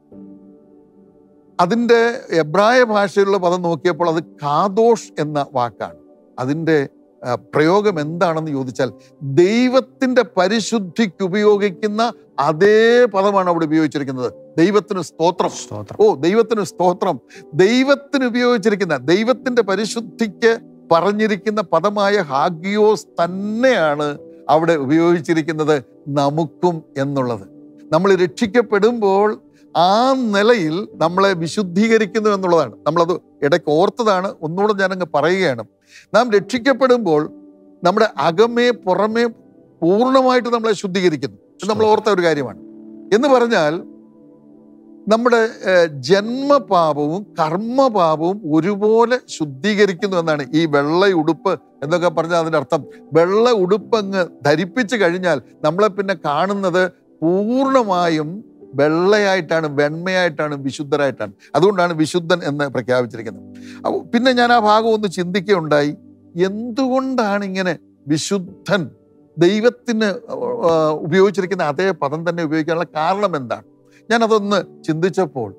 അതിൻ്റെ എബ്രായ ഭാഷയിലുള്ള പദം നോക്കിയപ്പോൾ അത് കാദോഷ് എന്ന വാക്കാണ് അതിൻ്റെ ആ, പ്രയോഗം എന്താണെന്ന് ചോദിച്ചാൽ ദൈവത്തിന്റെ പരിശുദ്ധിക്ക് ഉപയോഗിക്കുന്ന അതേ പദമാണ് അവിടെ ഉപയോഗിച്ചിരിക്കുന്നത് ദൈവത്തിന് സ്തോത്രം സ്തോത്രം ഓ ദൈവത്തിന് സ്തോത്രം ദൈവത്തിന് ഉപയോഗിച്ചിരിക്കുന്ന ദൈവത്തിന്റെ പരിശുദ്ധിക്ക് പറഞ്ഞിരിക്കുന്ന പദമായ ഹാഗിയോസ് തന്നെയാണ് അവിടെ ഉപയോഗിച്ചിരിക്കുന്നത് നമുക്കും എന്നുള്ളത് നമ്മൾ രക്ഷിക്കപ്പെടുമ്പോൾ ആ നിലയിൽ നമ്മളെ വിശുദ്ധീകരിക്കുന്നു എന്നുള്ളതാണ് നമ്മളത് ഇടയ്ക്ക് ഓർത്തതാണ് ഒന്നുകൂടെ ഞാനങ്ങ് പറയുകയാണ് നാം രക്ഷിക്കപ്പെടുമ്പോൾ നമ്മുടെ അകമേ പുറമേ പൂർണ്ണമായിട്ട് നമ്മളെ ശുദ്ധീകരിക്കുന്നു ഇത് നമ്മൾ ഓർത്ത ഒരു കാര്യമാണ് എന്ന് പറഞ്ഞാൽ നമ്മുടെ ഏഹ്, ജന്മപാപവും കർമ്മപാപവും ഒരുപോലെ ശുദ്ധീകരിക്കുന്നു എന്നാണ് ഈ വെള്ള ഉടുപ്പ് എന്നൊക്കെ പറഞ്ഞാൽ അതിന്റെ അർത്ഥം വെള്ള ഉടുപ്പ് അങ്ങ് ധരിപ്പിച്ചു കഴിഞ്ഞാൽ നമ്മളെ പിന്നെ കാണുന്നത് പൂർണ്ണമായും വെള്ളയായിട്ടാണ് വെണ്മയായിട്ടാണ് വിശുദ്ധരായിട്ടാണ് അതുകൊണ്ടാണ് വിശുദ്ധൻ എന്ന് പ്രഖ്യാപിച്ചിരിക്കുന്നത് അപ്പൊ പിന്നെ ഞാൻ ആ ഭാഗം ഒന്ന് ചിന്തിക്കുകയുണ്ടായി എന്തുകൊണ്ടാണ് ഇങ്ങനെ വിശുദ്ധൻ ദൈവത്തിന് ആ, ഉപയോഗിച്ചിരിക്കുന്ന അതേ പദം തന്നെ ഉപയോഗിക്കാനുള്ള കാരണം എന്താണ് ഞാൻ അതൊന്ന് ചിന്തിച്ചപ്പോൾ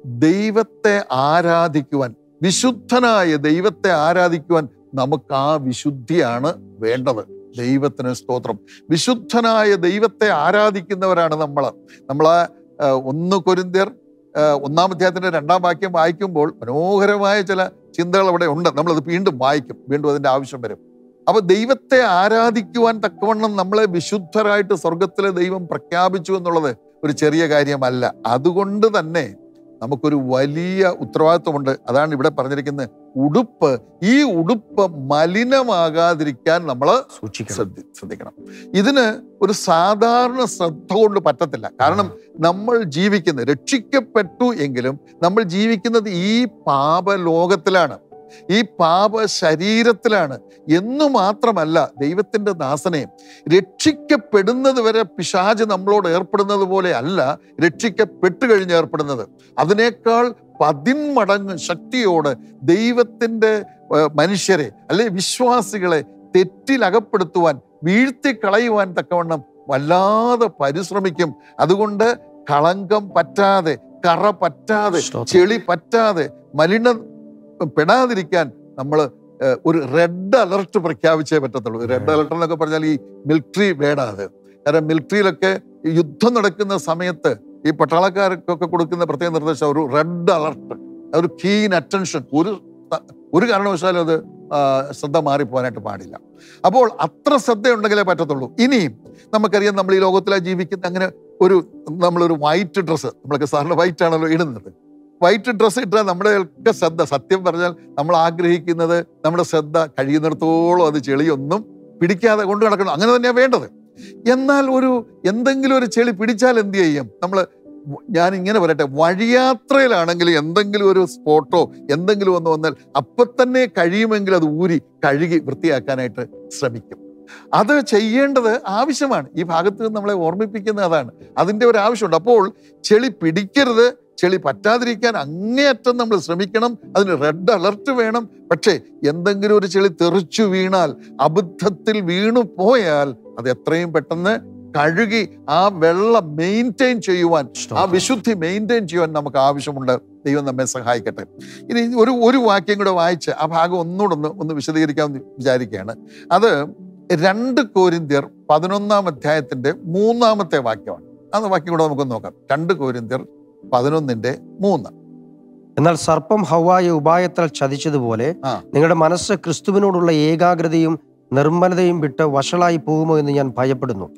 ദൈവത്തെ ആരാധിക്കുവാൻ വിശുദ്ധനായ ദൈവത്തെ ആരാധിക്കുവാൻ നമുക്ക് ആ വിശുദ്ധിയാണ് വേണ്ടത് ദൈവത്തിന് സ്തോത്രം വിശുദ്ധനായ ദൈവത്തെ ആരാധിക്കുന്നവരാണ് നമ്മൾ നമ്മൾ ഒന്ന് കൊരിന്ത്യർ ആ, ഒന്നാം അധ്യായത്തിന്റെ രണ്ടാം വാക്യം വായിക്കുമ്പോൾ മനോഹരമായ ചില ചിന്തകൾ അവിടെ ഉണ്ട് നമ്മളത് വീണ്ടും വായിക്കും വീണ്ടും അതിന്റെ ആവശ്യം വരും അപ്പൊ ദൈവത്തെ ആരാധിക്കുവാൻ തക്കവണ്ണം നമ്മളെ വിശുദ്ധരായിട്ട് സ്വർഗത്തിലെ ദൈവം പ്രഖ്യാപിച്ചു എന്നുള്ളത് ഒരു ചെറിയ കാര്യമല്ല അതുകൊണ്ട് തന്നെ നമുക്കൊരു വലിയ ഉത്തരവാദിത്വമുണ്ട് അതാണ് ഇവിടെ പറഞ്ഞിരിക്കുന്നത് ഉടുപ്പ് ഈ ഉടുപ്പ് മലിനമാകാതിരിക്കാൻ നമ്മൾ സൂക്ഷിക്കണം ശ്രദ്ധി ശ്രദ്ധിക്കണം ഇതിന് ഒരു സാധാരണ ശ്രദ്ധ കൊണ്ട് പറ്റത്തില്ല കാരണം നമ്മൾ ജീവിക്കുന്നത് രക്ഷിക്കപ്പെട്ടു എങ്കിലും നമ്മൾ ജീവിക്കുന്നത് ഈ പാപലോകത്തിലാണ് ഈ പാപ ശരീരത്തിലാണ് എന്നു മാത്രമല്ല ദൈവത്തിന്റെ ദാസനെ രക്ഷിക്കപ്പെടുന്നത് വരെ പിശാജ് നമ്മളോട് ഏർപ്പെടുന്നത് പോലെ അല്ല രക്ഷിക്കപ്പെട്ടു കഴിഞ്ഞ് ഏർപ്പെടുന്നത് അതിനേക്കാൾ പതിന്മടങ്ങ് ശക്തിയോട് ദൈവത്തിന്റെ ഏർ, മനുഷ്യരെ അല്ലെ വിശ്വാസികളെ തെറ്റിലകപ്പെടുത്തുവാൻ വീഴ്ത്തി കളയുവാൻ തക്കവണ്ണം വല്ലാതെ പരിശ്രമിക്കും അതുകൊണ്ട് കളങ്കം പറ്റാതെ കറ പറ്റാതെ സ്തോത്രം. ചെളി പറ്റാതെ മലിന പെടാതിരിക്കാൻ നമ്മൾ ഒരു റെഡ് അലർട്ട് പ്രഖ്യാപിച്ചേ പറ്റത്തുള്ളൂ റെഡ് അലർട്ട് എന്നൊക്കെ പറഞ്ഞാൽ ഈ മിലിറ്ററി വേടാത് കാരണം മിലിറ്ററിയിലൊക്കെ ഈ യുദ്ധം നടക്കുന്ന സമയത്ത് ഈ പട്ടാളക്കാർക്കൊക്കെ കൊടുക്കുന്ന പ്രത്യേക നിർദ്ദേശം ഒരു റെഡ് അലർട്ട് ഒരു കീൻ അറ്റൻഷൻ ഒരു ത- ഒരു കാരണവശാലും അത് ആ, ശ്രദ്ധ മാറിപ്പോകാനായിട്ട് പാടില്ല അപ്പോൾ അത്ര ശ്രദ്ധയുണ്ടെങ്കിലേ പറ്റത്തുള്ളൂ ഇനിയും നമുക്കറിയാം നമ്മൾ ഈ ലോകത്തിലാണ് ജീവിക്കുന്ന അങ്ങനെ ഒരു നമ്മളൊരു വൈറ്റ് ഡ്രസ്സ് നമ്മളൊക്കെ സാറിന് വൈറ്റ് ആണല്ലോ ഇടുന്നത് വൈറ്റ് ഡ്രസ്സ് ഇട്ടാൽ നമ്മുടെ ഒക്കെ ശ്രദ്ധ സത്യം പറഞ്ഞാൽ നമ്മൾ ആഗ്രഹിക്കുന്നത് നമ്മുടെ ശ്രദ്ധ കഴിയുന്നിടത്തോളം അത് ചെളിയൊന്നും പിടിക്കാതെ കൊണ്ടു നടക്കണം അങ്ങനെ തന്നെയാണ് വേണ്ടത് എന്നാൽ ഒരു എന്തെങ്കിലും ഒരു ചെളി പിടിച്ചാൽ എന്ത് ചെയ്യും നമ്മൾ ഞാൻ ഇങ്ങനെ പറയട്ടെ വഴിയാത്രയിലാണെങ്കിൽ എന്തെങ്കിലും ഒരു സ്പോട്ടോ എന്തെങ്കിലും ഒന്ന് വന്നാൽ അപ്പൊ തന്നെ കഴിയുമെങ്കിൽ അത് ഊരി കഴുകി വൃത്തിയാക്കാനായിട്ട് ശ്രമിക്കും അത് ചെയ്യേണ്ടത് ആവശ്യമാണ് ഈ ഭാഗത്ത് നിന്ന് നമ്മളെ ഓർമ്മിപ്പിക്കുന്ന അതാണ് അതിന്റെ ഒരു ആവശ്യമുണ്ട് അപ്പോൾ ചെളി പിടിക്കരുത് ചെളി പറ്റാതിരിക്കാൻ അങ്ങേയറ്റം നമ്മൾ ശ്രമിക്കണം അതിന് റെഡ് അലർട്ട് വേണം പക്ഷേ എന്തെങ്കിലും ഒരു ചെളി തെറിച്ചു വീണാൽ അബദ്ധത്തിൽ വീണു പോയാൽ അത് എത്രയും പെട്ടെന്ന് കഴുകി ആ വെള്ളം മെയിൻറ്റെയിൻ ചെയ്യുവാൻ ആ സ്തോത്രം. വിശുദ്ധി മെയിൻറ്റെയിൻ ചെയ്യാൻ നമുക്ക് ആവശ്യമുണ്ട് ദൈവം നമ്മെ സഹായിക്കട്ടെ ഇനി ഒരു ഒരു വാക്യം കൂടെ വായിച്ച് ആ ഭാഗം ഒന്നുകൂടെ ഒന്ന് ഒന്ന് വിശദീകരിക്കാമെന്ന് വിചാരിക്കുകയാണ് അത് രണ്ട് കോരിന്ത്യർ പതിനൊന്നാം അധ്യായത്തിന്റെ മൂന്നാമത്തെ വാക്യമാണ് ആ വാക്യം കൂടെ നമുക്കൊന്ന് നോക്കാം രണ്ട് കോരിന്ത്യർ പതിനൊന്നിന്റെ മൂന്ന് എന്നാൽ സർപ്പം ഹവായ ഉപായത്താൽ ചതിച്ചതുപോലെ ആ. നിങ്ങളുടെ മനസ്സ് ക്രിസ്തുവിനോടുള്ള ഏകാഗ്രതയും നിർമ്മലതയും വിട്ട് വഷളായി പോകുമോ എന്ന് ഞാൻ ഭയപ്പെടുന്നു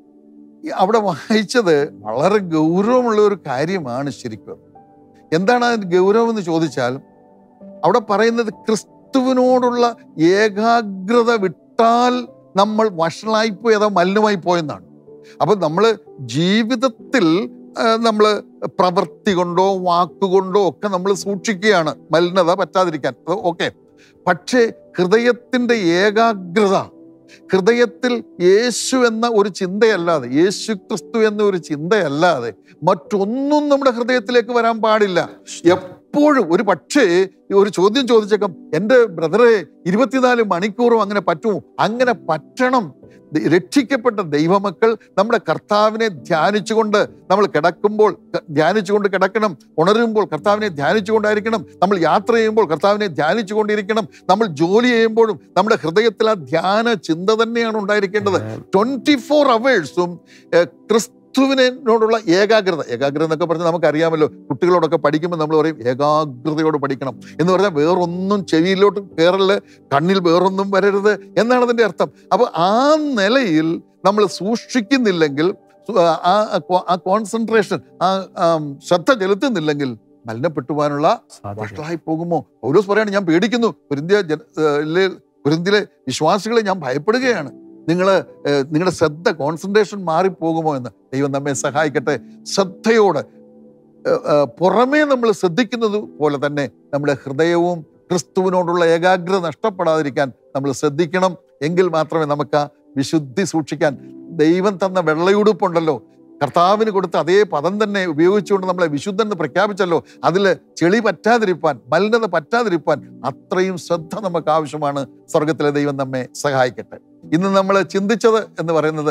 ഈ അവിടെ വായിച്ചത് വളരെ ഗൗരവമുള്ള ഒരു കാര്യമാണ് ശരിക്കും എന്താണ് അതിന് ഗൗരവം എന്ന് ചോദിച്ചാൽ അവിടെ പറയുന്നത് ക്രിസ്തുവിനോടുള്ള ഏകാഗ്രത വിട്ടാൽ നമ്മൾ വഷളായിപ്പോയി അതോ മലിനമായി പോയെന്നാണ് അപ്പൊ നമ്മൾ ജീവിതത്തിൽ നമ്മൾ പ്രവൃത്തി കൊണ്ടോ വാക്കുകൊണ്ടോ ഒക്കെ നമ്മൾ സൂക്ഷിക്കുകയാണ് മലിനത പറ്റാതിരിക്കാൻ അത് ഓക്കെ പക്ഷേ ഹൃദയത്തിന്റെ ഏകാഗ്രത ഹൃദയത്തിൽ യേശു എന്ന ഒരു ചിന്തയല്ലാതെ യേശു ക്രിസ്തു എന്ന ഒരു ചിന്തയല്ലാതെ മറ്റൊന്നും നമ്മുടെ ഹൃദയത്തിലേക്ക് വരാൻ പാടില്ല എപ്പോഴും ഒരു പക്ഷേ ഒരു ചോദ്യം ചോദിച്ചേക്കാം എൻ്റെ ബ്രദറെ ഇരുപത്തിനാല് മണിക്കൂറും അങ്ങനെ പറ്റുമോ അങ്ങനെ പറ്റണം ദ- രക്ഷിക്കപ്പെട്ട ദൈവമക്കൾ നമ്മുടെ കർത്താവിനെ ധ്യാനിച്ചുകൊണ്ട് നമ്മൾ കിടക്കുമ്പോൾ ക- ധ്യാനിച്ചുകൊണ്ട് കിടക്കണം ഉണരുമ്പോൾ കർത്താവിനെ ധ്യാനിച്ചുകൊണ്ടായിരിക്കണം നമ്മൾ യാത്ര ചെയ്യുമ്പോൾ കർത്താവിനെ ധ്യാനിച്ചുകൊണ്ടിരിക്കണം നമ്മൾ ജോലി ചെയ്യുമ്പോഴും നമ്മുടെ ഹൃദയത്തിൽ ആ ധ്യാന ചിന്ത തന്നെയാണ് ഉണ്ടായിരിക്കേണ്ടത് ട്വന്റി ഫോർ അവേഴ്സും ക്രിസ്തുവിനോടുള്ള ഏകാഗ്രത ഏകാഗ്രത എന്നൊക്കെ പറഞ്ഞാൽ നമുക്കറിയാമല്ലോ കുട്ടികളോടൊക്കെ പഠിക്കുമ്പോൾ നമ്മൾ പറയും ഏകാഗ്രതയോട് പഠിക്കണം എന്ന് പറഞ്ഞാൽ വേറൊന്നും ചെവിയിലോട്ട് കയറല് കണ്ണിൽ വേറൊന്നും വരരുത് എന്നാണ് അതിന്റെ അർത്ഥം അപ്പൊ ആ നിലയിൽ നമ്മൾ സൂക്ഷിക്കുന്നില്ലെങ്കിൽ സു- ആ ആ കോൺസെൻട്രേഷൻ ആ ആം, ശ്രദ്ധ ചെലുത്തുന്നില്ലെങ്കിൽ മലിനപ്പെട്ടു പോകാനുള്ള സാധ്യത വഷളായി പോകുമോ പൗലോസ് പറയാണ് ഞാൻ പേടിക്കുന്നു കുരിന്ത്യ ജന കുരിന്തിലെ വിശ്വാസികളെ ഞാൻ ഭയപ്പെടുകയാണ് നിങ്ങൾ നിങ്ങളുടെ ശ്രദ്ധ കോൺസെൻട്രേഷൻ മാറിപ്പോകുമോ എന്ന് ദൈവം നമ്മെ സഹായിക്കട്ടെ ശ്രദ്ധയോട് ഏഹ്, ഏഹ്, പുറമേ നമ്മൾ ശ്രദ്ധിക്കുന്നത് പോലെ തന്നെ നമ്മുടെ ഹൃദയവും ക്രിസ്തുവിനോടുള്ള ഏകാഗ്രത നഷ്ടപ്പെടാതിരിക്കാൻ നമ്മൾ ശ്രദ്ധിക്കണം എങ്കിൽ മാത്രമേ നമുക്ക് ആ വിശുദ്ധി സൂക്ഷിക്കാൻ ദൈവം തന്ന വെള്ളയുടുപ്പുണ്ടല്ലോ കർത്താവിന് കൊടുത്ത അതേ പദം തന്നെ ഉപയോഗിച്ചുകൊണ്ട് നമ്മളെ വിശുദ്ധൻ എന്ന് പ്രഖ്യാപിച്ചല്ലോ അതിൽ ചെളി പറ്റാതിരിപ്പാൻ മലിനത പറ്റാതിരിപ്പാൻ അത്രയും ശ്രദ്ധ നമുക്ക് ആവശ്യമാണ് സ്വർഗത്തിലെ ദൈവം നമ്മെ സഹായിക്കട്ടെ ഇന്ന് നമ്മൾ ചിന്തിച്ചത് എന്ന് പറയുന്നത്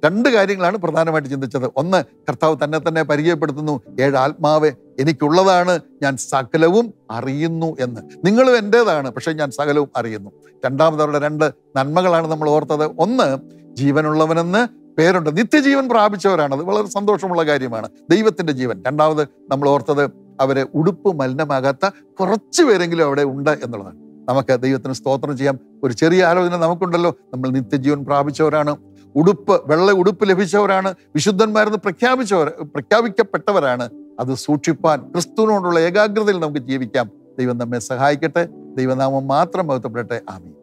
രണ്ട് കാര്യങ്ങളാണ് പ്രധാനമായിട്ട് ചിന്തിച്ചത് ഒന്ന് കർത്താവ് തന്നെ തന്നെ പരിചയപ്പെടുത്തുന്നു ഏഴ് ആത്മാവെ എനിക്കുള്ളതാണ് ഞാൻ സകലവും അറിയുന്നു എന്ന് നിങ്ങളും എൻ്റേതാണ് പക്ഷെ ഞാൻ സകലവും അറിയുന്നു രണ്ടാമത് അവരുടെ രണ്ട് നന്മകളാണ് നമ്മൾ ഓർത്തത് ഒന്ന് ജീവനുള്ളവനെന്ന് പേരുണ്ട് നിത്യജീവൻ പ്രാപിച്ചവരാണ് അത് വളരെ സന്തോഷമുള്ള കാര്യമാണ് ദൈവത്തിന്റെ ജീവൻ രണ്ടാമത് നമ്മൾ ഓർത്തത് അവരെ ഉടുപ്പ് മലിനമാകാത്ത കുറച്ച് പേരെങ്കിലും അവിടെ ഉണ്ട് എന്നുള്ളതാണ് നമുക്ക് ദൈവത്തിന് സ്തോത്രം ചെയ്യാം ഒരു ചെറിയ ആലോചന നമുക്കുണ്ടല്ലോ നമ്മൾ നിത്യജീവൻ പ്രാപിച്ചവരാണ് ഉടുപ്പ് വെള്ള ഉടുപ്പ് ലഭിച്ചവരാണ് വിശുദ്ധന്മാരെന്ന് പ്രഖ്യാപിച്ചവർ പ്രഖ്യാപിക്കപ്പെട്ടവരാണ് അത് സൂക്ഷിപ്പാൻ ക്രിസ്തുവിനോടുള്ള ഏകാഗ്രതയിൽ നമുക്ക് ജീവിക്കാം ദൈവം നമ്മെ സഹായിക്കട്ടെ ദൈവനാമം മാത്രം മഹത്വപ്പെടട്ടെ ആമീൻ